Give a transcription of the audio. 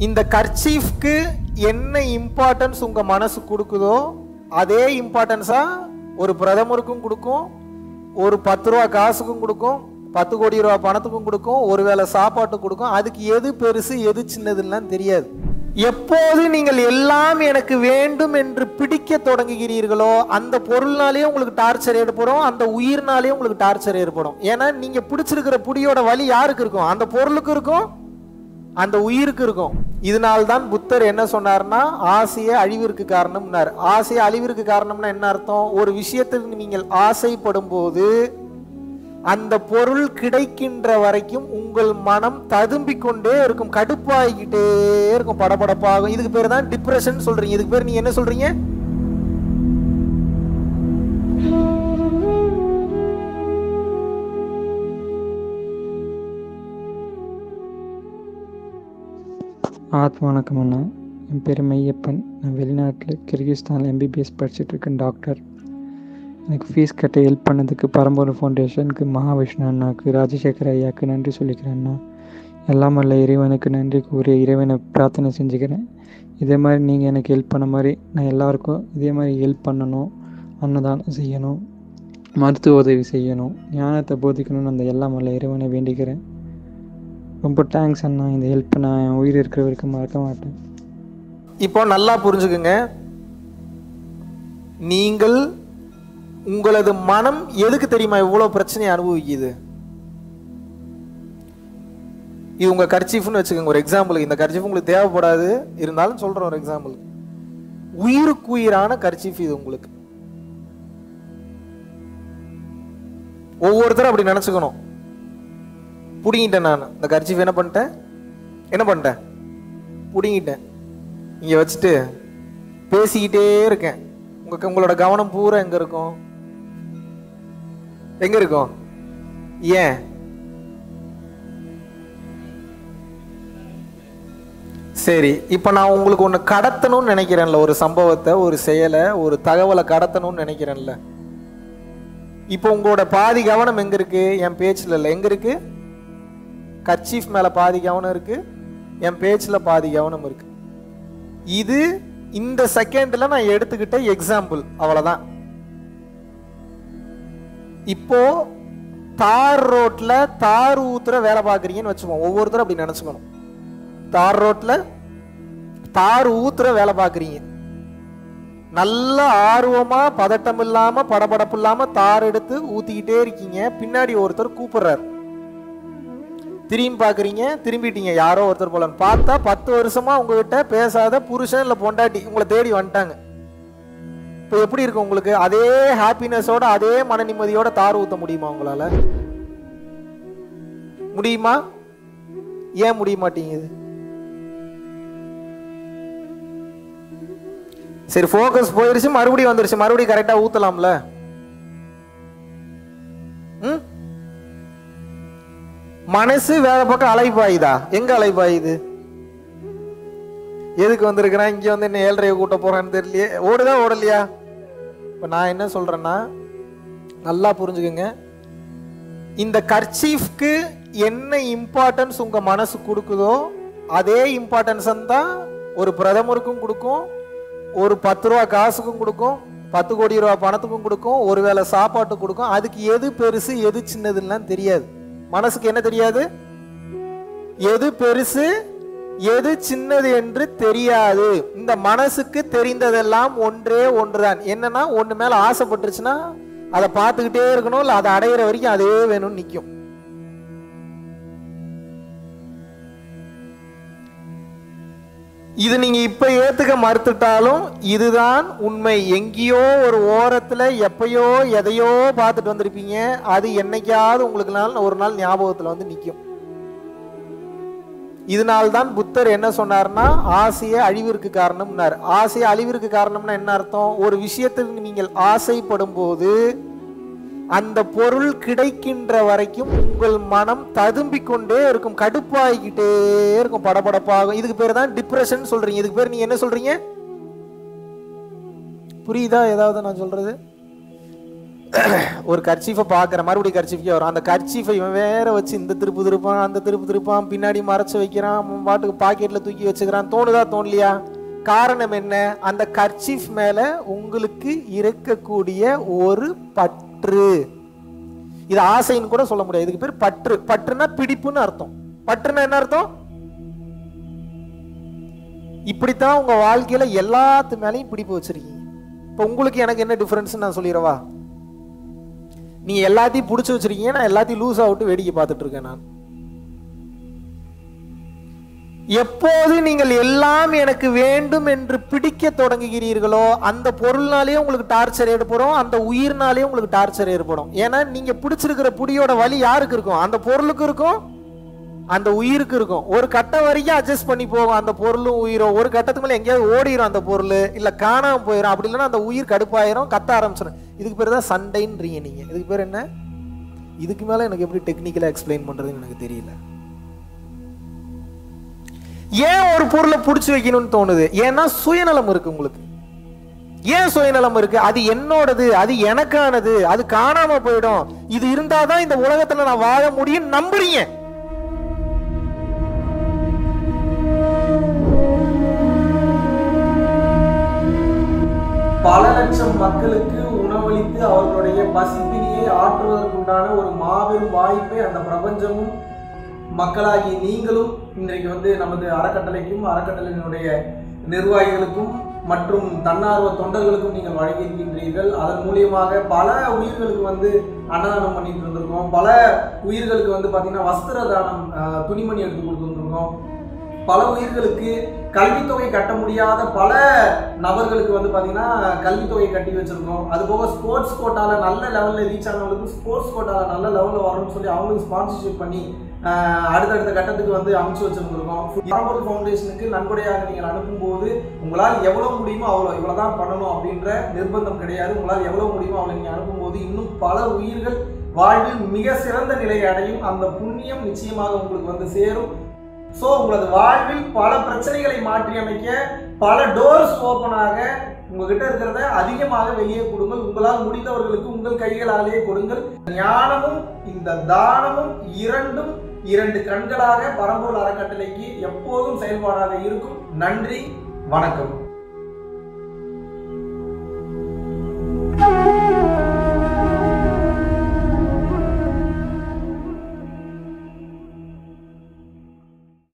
இந்த கர்ச்சீஃப்க்கு என்ன இம்பார்ட்டன்ஸ் உங்க மனசு கொடுக்குதோ அதே இம்பார்ட்டன்ஸா ஒரு பிரதமருக்கும் கொடுக்கும் ஒரு பத்து ரூபா காசுக்கும் கொடுக்கும் பத்து கோடி ரூபா பணத்துக்கும் கொடுக்கும் ஒருவேளை சாப்பாட்டுக்கு கொடுக்கும் அதுக்கு எது பெருசு எது சின்னதுலாம் தெரியாது எப்போது நீங்கள் எல்லாம் எனக்கு வேண்டும் என்று பிடிக்க தொடங்குகிறீர்களோ அந்த பொருள்னாலே உங்களுக்கு டார்ச்சர் ஏற்படும் அந்த உயிர்னாலே உங்களுக்கு டார்ச்சர் ஏற்படும் ஏன்னா நீங்க பிடிச்சிருக்கிற புடியோட வலி யாருக்கு இருக்கும் அந்த பொருளுக்கு இருக்கும் அந்த உயிருக்கு இருக்கும் இதனால தான் புத்தர் என்ன சொன்னார்னா ஆசைய அழிவிற்கு காரணம்னார் ஆசைய அழிவிற்கு காரணம்னா என்ன அர்த்தம் ஒரு விஷயத்துக்கு நீங்கள் ஆசைப்படும் போது அந்த பொருள் கிடைக்கின்ற வரைக்கும் உங்கள் மனம் ததும்பிக் கொண்டே இருக்கும் கடுப்பாகிக்கிட்டே இருக்கும் படபடப்பாகும் இதுக்கு பேர் தான் டிப்ரெஷன் சொல்றீங்க இதுக்கு பேர் நீங்க என்ன சொல்றீங்க ஆத்ம வணக்கம் அண்ணா என் பேர் மெய்யப்பன் நான் வெளிநாட்டில் கிர்கிஸ்தானில் எம்பிபிஎஸ் படிச்சுட்டு இருக்கேன் டாக்டர் எனக்கு ஃபீஸ் கட்ட ஹெல்ப் பண்ணதுக்கு பரம்பூர் ஃபவுண்டேஷனுக்கு மகாவிஷ்ணு அண்ணாக்கு ராஜசேகர் ஐயாவுக்கு நன்றி சொல்லிக்கிறேன் அண்ணா எல்லாம் வல்ல இறைவனுக்கு நன்றி கூறி இறைவனை பிரார்த்தனை செஞ்சுக்கிறேன் இதே மாதிரி நீங்கள் எனக்கு ஹெல்ப் பண்ண மாதிரி நான் எல்லாருக்கும் இதே மாதிரி ஹெல்ப் பண்ணணும் அன்னதானம் செய்யணும் மருத்துவ உதவி செய்யணும் ஞானத்தை போதிக்கணும்னு அந்த எல்லாம் வல்ல இறைவனை வேண்டிக்கிறேன் ரொம்ப தேங்க்ஸ் அண்ணா இந்த ஹெல்ப்பை நான் என் உயிர் இருக்கிற வரைக்கும் மறக்க மாட்டேன் இப்போ நல்லா புரிஞ்சுக்குங்க நீங்கள் உங்களது மனம் எதுக்கு தெரியுமா இவ்வளவு பிரச்சனையை அனுபவிக்குது இது உங்க கர்ச்சீஃப்னு வச்சுக்கோங்க ஒரு எக்ஸாம்பிள் இந்த கர்ச்சீஃப் உங்களுக்கு தேவைப்படாது இருந்தாலும் சொல்றேன் ஒரு எக்ஸாம்பிள் உயிருக்குயிரான கர்ச்சீஃப் இது உங்களுக்கு ஒவ்வொருத்தரும் அப்படி நினைச்சுக்கணும் புடிங்கிட்டேன் நான் இந்த கர்ச்சீஃப் என்ன பண்ணிட்டேன் என்ன பண்ணிட்டேன் புடிங்கிட்டேன் இங்க வச்சுட்டு பேசிக்கிட்டே இருக்கேன் உங்க உங்களோட கவனம் பூரா எங்க இருக்கும் எங்க இருக்கும் ஏன் சரி இப்போ நான் உங்களுக்கு ஒன்று கடத்தணும்னு நினைக்கிறேன்ல ஒரு சம்பவத்தை ஒரு செயலை ஒரு தகவலை கடத்தணும்னு நினைக்கிறேன்ல இப்போ உங்களோட பாதி கவனம் எங்க இருக்கு என் பேச்சில் இல்லை எங்க இருக்கு கர்ச்சீஃப் மேல பாதி கவனம் இருக்கு என் பேச்சில் பாதி கவனம் இருக்கு இது இந்த செகண்ட்ல நான் எடுத்துக்கிட்ட எக்ஸாம்பிள் அவ்வளவுதான் இப்போ தார் ரோட்ல தார் ஊத்துற வேலை பார்க்குறீங்கன்னு வச்சுப்போம் ஒவ்வொருத்தரும் அப்படி நினைச்சுக்கணும் தார் ரோட்ல தார் ஊத்துற வேலை பார்க்குறீங்க நல்ல ஆர்வமா பதட்டம் இல்லாம படபடப்பு இல்லாம தார் எடுத்து ஊத்திக்கிட்டே இருக்கீங்க பின்னாடி ஒருத்தர் கூப்பிடுறாரு திரும்பி பாக்குறீங்க திரும்பிட்டீங்க யாரோ ஒருத்தர் போலன்னு பார்த்தா பத்து வருஷமா உங்ககிட்ட பேசாத புருஷன் இல்ல பொண்டாட்டி உங்களை தேடி வந்துட்டாங்க இப்போ எப்படி இருக்கு உங்களுக்கு அதே ஹாப்பினஸோட அதே மன நிம்மதியோட தார் ஊத்த முடியுமா உங்களால முடியுமா ஏன் முடிய மாட்டேங்குது சரி ஃபோக்கஸ் போயிருச்சு மறுபடியும் வந்துருச்சு மறுபடியும் கரெக்டா ஊத்தலாம்ல ம் மனசு வேற பக்கம் அலைப்பாயுதா எங்க அலைப்பாயுது எதுக்கு வந்திருக்கிறான் இங்க வந்து என்ன ஏழரையை கூட்ட போறான்னு தெரியலையே ஓடுதா ஓடலையா இப்ப நான் என்ன சொல்றேன்னா நல்லா புரிஞ்சுக்குங்க இந்த கர்ச்சீஃப்க்கு என்ன இம்பார்ட்டன்ஸ் உங்க மனசு கொடுக்குதோ அதே இம்பார்ட்டன்ஸ் தான் ஒரு பிரதமருக்கும் கொடுக்கும் ஒரு பத்து ரூபா காசுக்கும் கொடுக்கும் பத்து கோடி ரூபா பணத்துக்கும் கொடுக்கும் ஒருவேளை சாப்பாட்டுக்கு கொடுக்கும் அதுக்கு எது பெருசு எது சின்னதுலாம் தெரியாது மனசுக்கு என்ன தெரியாது எது பெருசு எது சின்னது என்று தெரியாது இந்த மனசுக்கு தெரிந்ததெல்லாம் ஒன்றே ஒன்றுதான் என்னன்னா ஒண்ணு மேல ஆசைப்பட்டுருச்சுன்னா அதை பார்த்துக்கிட்டே இருக்கணும் இல்லை அதை அடையிற வரைக்கும் அதே வேணும்னு நிற்கும் இது நீங்க இப்ப ஏத்துக்க மறுத்துட்டாலும் இதுதான் உண்மை எங்கேயோ ஒரு ஓரத்துல எப்பயோ எதையோ பார்த்துட்டு வந்திருப்பீங்க அது என்னைக்காவது உங்களுக்கு நாள் ஒரு நாள் ஞாபகத்துல வந்து நிற்கும் இதனால்தான் புத்தர் என்ன சொன்னார்னா ஆசைய அழிவிற்கு காரணம்னார் ஆசைய அழிவிற்கு காரணம்னா என்ன அர்த்தம் ஒரு விஷயத்துக்கு நீங்கள் ஆசைப்படும் போது அந்த பொருள் கிடைக்கின்ற வரைக்கும் உங்கள் மனம் ததும்பிக் கொண்டே இருக்கும் கடுப்பாகிக்கிட்டே இருக்கும் படபடப்பாகும் இதுக்கு பேர் தான் டிப்ரெஷன் சொல்றீங்க இதுக்கு பேர் நீங்க என்ன சொல்றீங்க புரியுதா ஏதாவது நான் சொல்றது ஒரு கர்ச்சீஃபை பார்க்குற மறுபடியும் கர்ச்சீஃபே வரும் அந்த கர்ச்சீஃபை இவன் வேற வச்சு இந்த திருப்பு திருப்பான் அந்த திருப்பு திருப்பான் பின்னாடி மறைச்சு வைக்கிறான் அவன் பாட்டுக்கு பாக்கெட்டில் தூக்கி வச்சுக்கிறான் தோணுதா தோணலையா காரணம் என்ன அந்த கர்ச்சீஃப் மேல உங்களுக்கு இருக்கக்கூடிய ஒரு பற்று இது ஆசைன்னு கூட சொல்ல முடியாது இதுக்கு பேர் பற்று பற்றுனா பிடிப்புன்னு அர்த்தம் பற்றுனா என்ன அர்த்தம் இப்படித்தான் உங்க வாழ்க்கையில எல்லாத்து மேலையும் பிடிப்பு வச்சிருக்கீங்க இப்போ உங்களுக்கு எனக்கு என்ன டிஃபரன்ஸ் நான் சொல்லிடவா நீ எல்லாத்தையும் பிடிச்சி வச்சிருக்கீங்க நான் எல்லாத்தையும் லூஸ் ஆகிட்டு வேடிக்கை பார்த்துட்டு இருக்கேன் நான் எப்போது நீங்கள் எல்லாம் எனக்கு வேண்டும் என்று பிடிக்க தொடங்குகிறீர்களோ அந்த பொருள்னாலே உங்களுக்கு டார்ச்சர் ஏற்படும் அந்த உயிர்னாலே உங்களுக்கு டார்ச்சர் ஏற்படும் ஏன்னா நீங்க பிடிச்சிருக்கிற புடியோட வலி யாருக்கு இருக்கும் அந்த பொருளுக்கு இருக்கும் அந்த உயிருக்கு இருக்கும் ஒரு கட்டம் வரைக்கும் அட்ஜஸ்ட் பண்ணி போகும் அந்த பொருளும் உயிரும் ஒரு கட்டத்துக்கு மேல எங்கேயாவது ஓடிரும் அந்த பொருள் இல்ல காணாம போயிடும் அப்படி இல்லைன்னா அந்த உயிர் கடுப்பாயிரும் கத்த ஆரம்பிச்சிடும் இதுக்கு பேர் தான் சண்டைன்றீங்க நீங்க இதுக்கு பேர் என்ன இதுக்கு மேல எனக்கு எப்படி டெக்னிக்கலா எக்ஸ்பிளைன் பண்றதுன்னு எனக்கு தெரியல ஏன் ஒரு பொருளை பிடிச்சி வைக்கணும்னு தோணுது ஏன்னா சுயநலம் இருக்கு உங்களுக்கு ஏன் சுயநலம் இருக்கு அது என்னோடது அது எனக்கானது அது காணாம போயிடும் இது இருந்தாதான் இந்த உலகத்துல நான் வாழ முடியும் நம்புறீங்க பல லட்சம் மக்களுக்கு உணவளித்து அவர்களுடைய பசிப்பினியை ஆற்றுவதற்குண்டான ஒரு மாபெரும் வாய்ப்பை அந்த பிரபஞ்சமும் மக்களாகிய நீங்களும் இன்றைக்கு வந்து நமது அறக்கட்டளைக்கும் அறக்கட்டளையினுடைய நிர்வாகிகளுக்கும் மற்றும் தன்னார்வ தொண்டர்களுக்கும் நீங்கள் வழங்கியிருக்கின்றீர்கள் அதன் மூலியமாக பல உயிர்களுக்கு வந்து அன்னதானம் பண்ணிட்டு இருந்திருக்கோம் பல உயிர்களுக்கு வந்து பார்த்தீங்கன்னா வஸ்திர தானம் ஆஹ், துணிமணி எடுத்து கொடுத்துருந்துருக்கோம் பல உயிர்களுக்கு கல்வித்தொகை கட்ட முடியாத பல நபர்களுக்கு வந்து பார்த்தீங்கன்னா கல்வித்தொகை கட்டி வச்சிருக்கோம் அது போக ஸ்போர்ட்ஸ் கோட்டால நல்ல லெவலில் ரீச் ஆனவங்களுக்கு ஸ்போர்ட்ஸ் கோட்டால நல்ல லெவலில் வரணும்னு சொல்லி அவங்களுக்கு ஸ்பான்சர்ஷிப் பண்ணி ஆஹ், அடுத்தடுத்த கட்டத்துக்கு வந்து அமைச்சு வச்சிருந்திருக்கோம் பரம்பொருள் ஃபவுண்டேஷனுக்கு நன்கொடையாக நீங்கள் அனுப்பும்போது உங்களால் எவ்வளோ முடியுமோ அவ்வளோ இவ்வளோ தான் பண்ணணும் அப்படின்ற நிர்பந்தம் கிடையாது உங்களால் எவ்வளோ முடியுமோ அவ்வளோ நீங்கள் அனுப்பும்போது இன்னும் பல உயிர்கள் வாழ்வில் மிக சிறந்த நிலையை அடையும் அந்த புண்ணியம் நிச்சயமாக உங்களுக்கு வந்து சேரும் ஸோ உங்களது வாழ்வில் பல பிரச்சனைகளை மாற்றி அமைக்க பல டோர்ஸ் ஓப்பனாக உங்ககிட்ட இருக்கிறத அதிகமாக வெளியே கொடுங்கள் உங்களால் முடிந்தவர்களுக்கு உங்கள் கைகளாலேயே கொடுங்கள் ஞானமும் இந்த தானமும் இரண்டும் இரண்டு கண்களாக பரம்பொருள் அறக்கட்டளைக்கு எப்போதும் செயல்பாடாக இருக்கும் நன்றி வணக்கம்